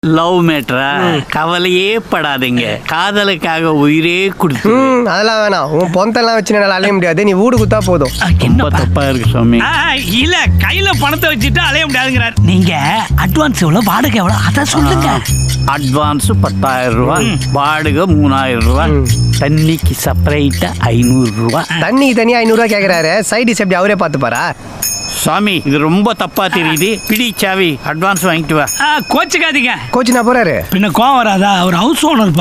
love மேட்ரா கவலையே படாதீங்க காதலுக்காக உயிரே கொடுத்து ம் அதெல்லாம் வேணாம் உன் பொந்தெல்லாம் வச்சு என்னால அலைய முடியாது நீ வீடு குத்தா போதும் ரொம்ப தப்பா இருக்கு சுவாமி ஆ, இல்ல கையில பணத்தை வச்சுட்டு அலைய முடியாதுங்கிறார் நீங்க அட்வான்ஸ் எவ்வளவு வாடகை எவ்வளவு அத சொல்லுங்க அட்வான்ஸ் பத்தாயிரம் ரூபாய் வாடகை மூணாயிரம் ரூபாய் தண்ணிக்கு செப்பரேட்டா ஐநூறு ரூபாய் தண்ணிக்கு தனியா ஐநூறுரூவா கேட்குறாரு சைடிஸ் எப்படி அவரே பார்த்துப்பாரா சாமி இது ரொம்ப தப்பா தெரியுது பிடி சாவி அட்வான்ஸ் வாங்கிட்டு வா ஆ, கோச்சுக்காதீங்க கோச்சு நான் போறாரு பின்ன கோவம் வராதா அவர் ஹவுஸ் ஓனர்